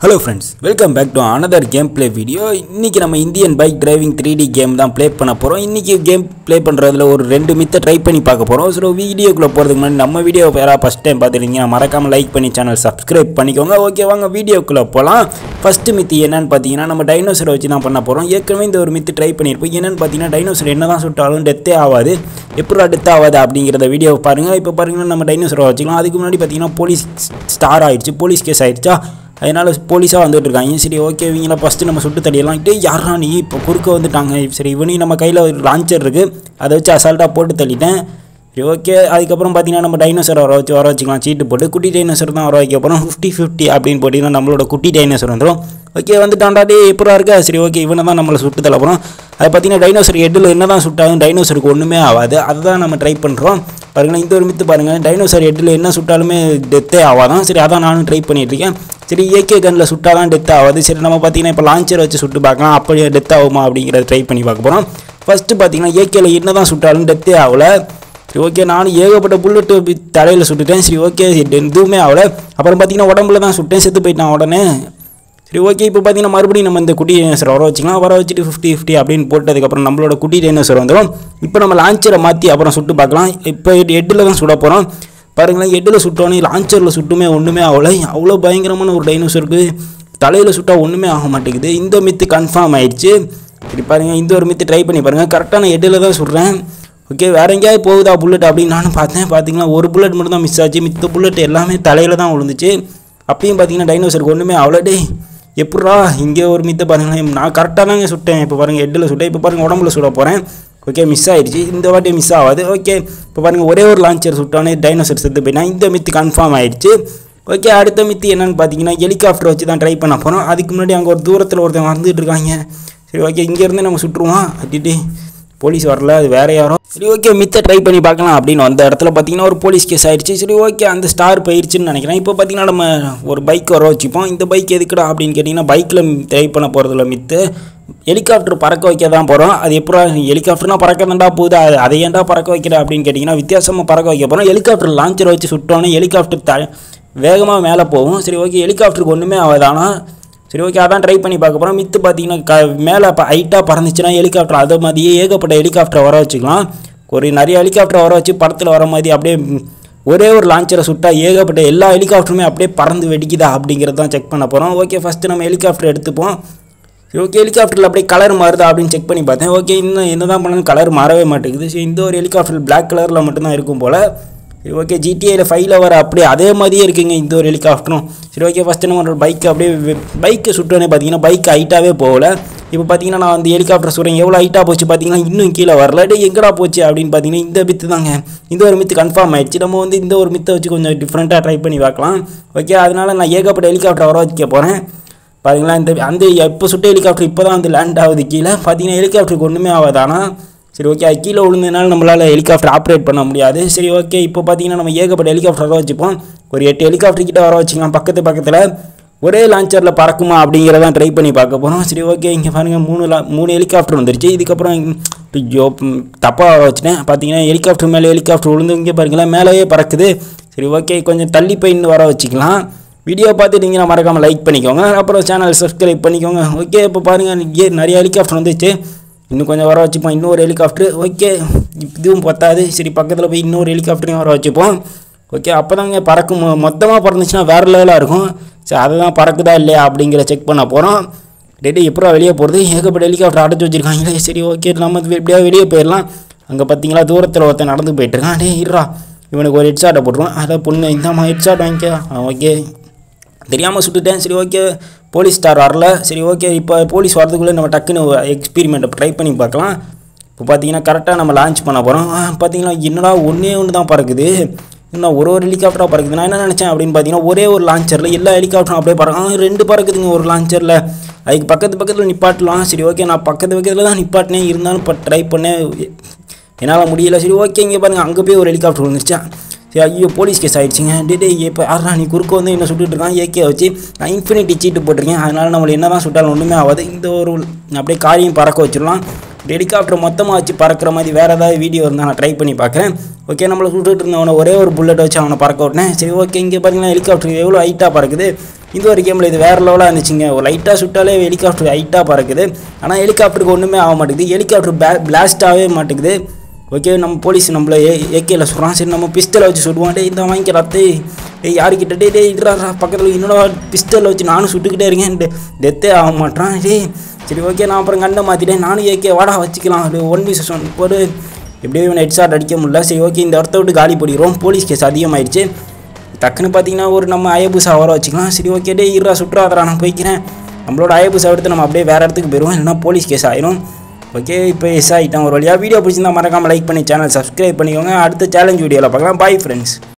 hello friends welcome back to another game play video இன்றைக்கி நம்ம Indian bike driving three D game தான் play பண்ண போகிறோம் இன்றைக்கி கேம் ப்ளே பண்ணுறதுல ஒரு ரெண்டு மித்தை ட்ரை பண்ணி பார்க்க போகிறோம் ஸோ வீடியோக்குள்ளே போகிறதுக்கு முன்னாடி நம்ம வீடியோ யாராவது ஃபஸ்ட் டைம் பார்த்துருந்தீங்கன்னா மறக்காமல் லைக் பண்ணி சேனல் சப்ஸ்கிரைப் பண்ணிக்கோங்க ஓகே வாங்க வீடியோக்குள்ளே போகலாம் ஃபஸ்ட்டு மித்து என்னன்னு பார்த்தீங்கன்னா நம்ம டைனோசரை வச்சு தான் பண்ண போகிறோம் ஏற்கனவே இந்த ஒரு மித்து ட்ரை பண்ணியிருப்போம் என்னென்னு பார்த்தீங்கன்னா டைனோசர் என்ன தான் சுட்டாலும் டெத்தே ஆகாது எப்படா டெத் ஆகாது அப்படிங்கிறத வீடியோ பாருங்கள் இப்போ பாருங்கன்னா நம்ம டைனோசரை வச்சுக்கலாம் அதுக்கு முன்னாடி பார்த்தீங்கன்னா போலீஸ் ஸ்டார் ஆயிடுச்சு போலீஸ் கேஸ் ஆயிடுச்சா அதனால் போலீஸாக வந்துட்டு இருக்காங்க சரி ஓகே இவங்கள ஃபஸ்ட்டு நம்ம சுட்டு தள்ளிடலாம் டே யாரா நீ இப்போ குறுக்க வந்துட்டாங்க சரி இவனையும் நம்ம கையில் ஒரு லான்ச்சர் இருக்குது அதை வச்சு அசால்ட்டாக போட்டு தள்ளிட்டேன் சரி ஓகே அதுக்கப்புறம் பார்த்தீங்கன்னா நம்ம டைனோசர் வர வச்சு வர வச்சுக்கலாம் சீட்டு போட்டு குட்டி டைனோசர் தான் வர வைக்க போகிறோம் ஃபிஃப்டி ஃபிஃப்டி அப்படின்னு போட்டிங்கன்னா நம்மளோட குட்டி டைனோசர் வந்துடும் ஓகே வந்துட்டான்டா டே எப்படா இருக்கா சரி ஓகே இவனை தான் நம்மளை சுட்டு தள்ள போகிறோம் அது பார்த்தீங்கன்னா டைனோசர் ஹெட்டில் என்ன தான் சுட்டாலும் டைனோசருக்கு ஒன்றுமே ஆகாது அதுதான் நம்ம ட்ரை பண்ணுறோம் பாருங்களேன் இந்த ஒரு மித்து பாருங்கள் டைனோசர் ஹெட்டில் என்ன சுட்டாலுமே டெத்தே ஆகாதான் சரி அதான் நானும் ட்ரை பண்ணிட்டு இருக்கேன் சரி ஏகே கனில் சுட்டாதான் டெத் ஆகாது சரி நம்ம பார்த்தீங்கன்னா இப்போ லான்ச்சர் வச்சு சுட்டு பார்க்கலாம் அப்படியே டெத் ஆகுமா அப்படிங்கிறத ட்ரை பண்ணி பார்க்க போகிறோம் ஃபஸ்ட்டு பார்த்தீங்கன்னா ஏகேல என்ன தான் சுட்டாலும் டெத்தே ஆகலை சரி ஓகே நானும் ஏகப்பட்ட புல்லட்டு தலையில் சுட்டுட்டேன் சரி ஓகே எதுவுமே ஆகலை அப்புறம் பார்த்தீங்கன்னா உடம்புல தான் சுட்டேன் செத்து போயிட்டான் உடனே சரி ஓகே இப்போ பார்த்தீங்கன்னா மறுபடியும் நம்ம இந்த குட்டி டைனோசர் வர வச்சுக்கலாம் வர வச்சுட்டு ஃபிஃப்டி ஃபிஃப்டி அப்படின்னு போட்டதுக்கப்புறம் நம்மளோட குட்டி டைனோசர் வந்துடும் இப்போ நம்ம லான்ச்சரை மாற்றி அப்புறம் சுட்டு பார்க்கலாம் இப்போ எட்டில் தான் சுட போகிறோம் பாருங்களேன் எட்டில் சுட்டோன்னே லான்ச்சரில் சுட்டுமே ஒன்றுமே ஆகலை அவ்வளோ பயங்கரமான ஒரு டைனோசருக்கு தலையில் சுட்டால் ஒன்றுமே ஆக மாட்டேங்குது இந்த மித்து கன்ஃபார்ம் ஆயிடுச்சு சரி பாருங்கள் இந்த ஒரு மித்து ட்ரை பண்ணி பாருங்கள் கரெக்டான எட்டில் தான் சுடுறேன் ஓகே வேற எங்கேயாவது போகுதா புல்லட் அப்படின்னு நானும் பார்த்தேன் பார்த்தீங்கன்னா ஒரு புல்லட் மட்டும் தான் மிஸ் ஆச்சு மித்த புல்லட் எல்லாமே தலையில் தான் விழுந்துச்சு அப்பயும் பார்த்தீங்கன்னா டைனோசருக்கு ஒன்றுமே அவ்வளோ டே எப்பட்றா இங்கே ஒரு மித்த பாருங்களேன் நான் கரெக்டாக தாங்க சுட்டேன் இப்போ பாருங்கள் ஹெட்டில் சுட்டேன் இப்போ பாருங்கள் உடம்புல சுட போகிறேன் ஓகே மிஸ் ஆயிடுச்சு இந்த வாட்டி மிஸ் ஆகாது ஓகே இப்போ பாருங்கள் ஒரே ஒரு லான்ச்சர் சுட்டோன்னே டைனோசர் செத்து போயினா இந்த மித்து கன்ஃபார்ம் ஆயிடுச்சு ஓகே அடுத்த மித்து என்னன்னு பார்த்தீங்கன்னா ஹெலிகாப்டர் வச்சு தான் ட்ரை பண்ண போகிறோம் அதுக்கு முன்னாடி அங்கே ஒரு தூரத்தில் ஒருத்தன் வந்துட்டு இருக்காங்க சரி ஓகே இங்கேருந்து நம்ம சுட்டுருவோம் அட்டிட்டு போலீஸ் வரல அது வேற யாரோ சரி ஓகே மித்த ட்ரை பண்ணி பார்க்கலாம் அப்படின்னு வந்த இடத்துல பார்த்தீங்கன்னா ஒரு போலீஸ் கேஸ் ஆயிடுச்சு சரி ஓகே அந்த ஸ்டார் போயிடுச்சுன்னு நினைக்கிறேன் இப்போ பார்த்தீங்கன்னா நம்ம ஒரு பைக் வர வச்சுப்போம் இந்த பைக் எதுக்குடா அப்படின்னு கேட்டிங்கன்னா பைக்கில் ட்ரை பண்ண போகிறதுல மித்து ஹெலிகாப்டர் பறக்க வைக்க தான் போகிறோம் அது எப்போ ஹெலிகாப்டர்னா பறக்க தான்டா போகுது அது அதை ஏன்டா பறக்க வைக்கிற அப்படின்னு கேட்டிங்கன்னா வித்தியாசமாக பறக்க வைக்க போகிறோம் ஹெலிகாப்டர் லான்ச்சர் வச்சு சுட்டோன்னே ஹெலிகாப்டர் த வேகமாக மேலே போகும் சரி ஓகே ஹெலிகாப்டருக்கு ஒன்றுமே ஆகாது ஆனால் சரி ஓகே அதான் ட்ரை பண்ணி பார்க்க போகிறோம் மித்து பார்த்தீங்கன்னா க மேலே இப்போ ஹைட்டாக பறந்துச்சுன்னா ஹெலிகாப்டர் அது மாதிரியே ஏகப்பட்ட ஹெலிகாப்டர் வர வச்சுக்கலாம் ஒரு நிறைய ஹெலிகாப்டர் வர வச்சு படத்தில் வர மாதிரி அப்படியே ஒரே ஒரு லான்ச்சரை சுட்டா ஏகப்பட்ட எல்லா ஹெலிகாப்டருமே அப்படியே பறந்து வெடிக்குதா அப்படிங்கிறது தான் செக் பண்ண போகிறோம் ஓகே ஃபஸ்ட்டு நம்ம ஹெலிகாப்டர் எடுத்துப்போம் சரி ஓகே ஹெலிகாப்டரில் அப்படியே கலர் மாறுதா அப்படின்னு செக் பண்ணி பார்த்தேன் ஓகே இன்னும் என்ன தான் பண்ணாலும் கலர் மாறவே மாட்டேங்குது சரி இந்த ஒரு ஹெலிகாப்டர் பிளாக் கலரில் மட்டும்தான் இருக்கும் போல் சரி ஓகே ஜிடிஏல ஃபைவ்ல வர அப்படியே அதே மாதிரியே இருக்குங்க இந்த ஒரு ஹெலிகாப்டரும் சரி ஓகே ஃபஸ்ட்டு நம்ம ஒரு பைக் அப்படியே பைக்கை சுட்டோன்னே பார்த்தீங்கன்னா பைக் ஹைட்டாகவே போகல இப்போ பார்த்தீங்கன்னா நான் வந்து ஹெலிகாப்டர் சொல்கிறேன் எவ்வளோ ஹைட்டாக போச்சு பார்த்தீங்கன்னா இன்னும் கீழே வரல டே எங்கடா போச்சு அப்படின்னு பார்த்தீங்கன்னா இந்த மித்து தாங்க இந்த ஒரு மித்து கன்ஃபார்ம் ஆயிடுச்சு நம்ம வந்து இந்த ஒரு மித்தை வச்சு கொஞ்சம் டிஃப்ரெண்ட்டாக ட்ரை பண்ணி பார்க்கலாம் ஓகே அதனால நான் ஏகப்பட்ட ஹெலிகாப்டர் வர வைக்க போகிறேன் பாருங்களா இந்த அந்த இப்போ சுட்ட ஹெலிகாப்டர் இப்போ தான் வந்து லேண்ட் ஆகுது கீழே பார்த்தீங்கன்னா ஹெலிகாப்டருக்கு ஒன்றுமே ஆகாது ஆனால் சரி ஓகே அது கீழே விழுந்ததுனால நம்மளால் ஹெலிகாப்டர் ஆப்ரேட் பண்ண முடியாது சரி ஓகே இப்போ பார்த்தீங்கன்னா நம்ம ஏகப்பட்ட ஹெலிகாப்டர் வர வச்சுப்போம் ஒரு எட்டு ஹெலிகாப்டர் கிட்ட வர வச்சுக்கலாம் பக்கத்து பக்கத்தில் ஒரே லான்ச்சரில் பறக்குமா அப்படிங்கிறதான் ட்ரை பண்ணி பார்க்க போகிறோம் சரி ஓகே இங்கே பாருங்கள் மூணு லா மூணு ஹெலிகாப்டர் வந்துருச்சு இதுக்கப்புறம் ஐயோ தப்பாக வர வச்சுட்டேன் பார்த்தீங்கன்னா ஹெலிகாப்டர் மேலே ஹெலிகாப்டர் விழுந்து இங்கே பாருங்களேன் மேலேயே பறக்குது சரி ஓகே கொஞ்சம் தள்ளி போய் இன்னும் வர வச்சுக்கலாம் வீடியோ பார்த்துட்டீங்கன்னா மறக்காமல் லைக் பண்ணிக்கோங்க அப்புறம் சேனல் சப்ஸ்கிரைப் பண்ணிக்கோங்க ஓகே இப்போ பாருங்கள் இங்கே நிறைய ஹெலிகாப்டர் வந்துச்சு இன்னும் கொஞ்சம் வர வச்சுப்போம் இன்னொரு ஹெலிகாப்டர் ஓகே இதுவும் பத்தாது சரி பக்கத்தில் போய் இன்னொரு ஹெலிகாப்டரையும் வர வச்சுப்போம் ஓகே அப்போ தாங்க பறக்கும் மொத்தமாக பறந்துச்சுன்னா வேறு லெவலாக இருக்கும் சரி அதை தான் பறக்குதா இல்லையா அப்படிங்கிற செக் பண்ண போகிறோம் டேட்டு எப்போ வெளியே போகிறது ஏகப்பட்ட ஹெலிகாப்டர் அடைச்சி வச்சுருக்காங்களே சரி ஓகே நம்ம எப்படியாவது வெளியே போயிடலாம் அங்கே பார்த்தீங்களா தூரத்தில் ஒருத்தன் நடந்து போயிட்டுருக்கான் டே இருறா இவனுக்கு ஒரு ஹெட்ஷாட்டை போட்டுருவான் அதை பொண்ணு இந்தாம்மா ஹெட்ஷாட் வாங்கிக்க ஓகே தெரியாமல் சுட்டுட்டேன் சரி ஓகே போலீஸ் ஸ்டார் வரல சரி ஓகே இப்போ போலீஸ் வரதுக்குள்ளே நம்ம டக்குன்னு எக்ஸ்பீரிமெண்ட்டை ட்ரை பண்ணி பார்க்கலாம் இப்போ பார்த்தீங்கன்னா கரெக்டாக நம்ம லான்ச் பண்ண போகிறோம் பார்த்தீங்கன்னா என்னடா ஒன்றே ஒன்று தான் பறக்குது இன்னும் ஒரு ஒரு ஹெலிகாப்டராக பறக்குது நான் என்ன நினச்சேன் அப்படின்னு பார்த்தீங்கன்னா ஒரே ஒரு லான்ச்சரில் எல்லா ஹெலிகாப்டரும் அப்படியே பறக்கும் ரெண்டு பறக்குதுங்க ஒரு லான்ச்சரில் அதுக்கு பக்கத்து பக்கத்தில் நிப்பாட்டலாம் சரி ஓகே நான் பக்கத்து பக்கத்தில் தான் நிப்பாட்டினேன் இருந்தாலும் இப்போ ட்ரை பண்ணேன் என்னால் முடியல சரி ஓகே இங்கே பாருங்கள் அங்கே போய் ஒரு ஹெலிகாப்டர் வந்துருச்சேன் சரி ஐயோ போலீஸ் கேஸ் ஆகிடுச்சிங்க டே டே இப்போ யாரா நீ குறுக்க வந்து என்ன சுட்டுட்டு இருக்கான் ஏகே வச்சு நான் இன்ஃபினிட்டி சீட்டு போட்டிருக்கேன் அதனால் நம்மளை என்ன தான் சுட்டாலும் ஒன்றுமே ஆகாது இந்த ஒரு அப்படியே காரியம் பறக்க வச்சிடலாம் ஹெலிகாப்டர் மொத்தமாக வச்சு பறக்கிற மாதிரி வேறு ஏதாவது வீடியோ இருந்தால் நான் ட்ரை பண்ணி பார்க்குறேன் ஓகே நம்மளை சுட்டுட்டு இருந்தவனை ஒரே ஒரு புல்லட் வச்சு அவனை பறக்க விட்டேன் சரி ஓகே இங்கே பாருங்களேன் ஹெலிகாப்டர் எவ்வளோ ஹைட்டாக பறக்குது இந்த ஒரு கேமில் இது வேறு லெவலாக இருந்துச்சுங்க ஒரு லைட்டாக சுட்டாலே ஹெலிகாப்டர் ஹைட்டாக பறக்குது ஆனால் ஹெலிகாப்டருக்கு ஒன்றுமே ஆக மாட்டேங்குது ஹெலிகாப்டர் பே பிளாஸ்ட் ஆகவே மாட்டேங்குது ஓகே நம்ம போலீஸ் நம்மள ஏ ஏகேல சொல்கிறான் சரி நம்ம பிஸ்டலை வச்சு சுடுவான் டேய் இந்த வாங்கிக்க ரத்தை டேய் யாருக்கிட்ட டே டேய் இட்ரா பக்கத்தில் என்னோட பிஸ்டலை வச்சு நானும் சுட்டுக்கிட்டே இருக்கேன் டெத்தே ஆக மாட்டான் டேய் சரி ஓகே நான் அப்புறம் கண்டை மாற்றிட்டேன் நானும் ஏகே வாடா வச்சுக்கலாம் அது ஒன் பீசஸ் ஒன் ஒரு எப்படியோ இவனை ஹெட் ஷாட் அடிக்க முடியல சரி ஓகே இந்த இடத்த விட்டு காலி போடிக்கிறோம் போலீஸ் கேஸ் அதிகமாயிடுச்சு டக்குன்னு பார்த்தீங்கன்னா ஒரு நம்ம அயபுசா வர வச்சுக்கலாம் சரி ஓகே டே இருடா சுற்றுறாதரா நான் போய்க்கிறேன் நம்மளோட அயபுசா எடுத்து நம்ம அப்படியே வேறு இடத்துக்கு போயிடுவோம் இல்லைன்னா போலீஸ் கேஸ் ஆயிரும் ஓகே இப்போ எஸ் ஆகிட்டேன் ஒரு வழியாக வீடியோ பிடிச்சிருந்தா மறக்காமல் லைக் பண்ணி சேனல் சப்ஸ்கிரைப் பண்ணிக்கோங்க அடுத்த சேலஞ்ச் வீடியோவில் பார்க்கலாம் பாய் ஃப்ரெண்ட்ஸ்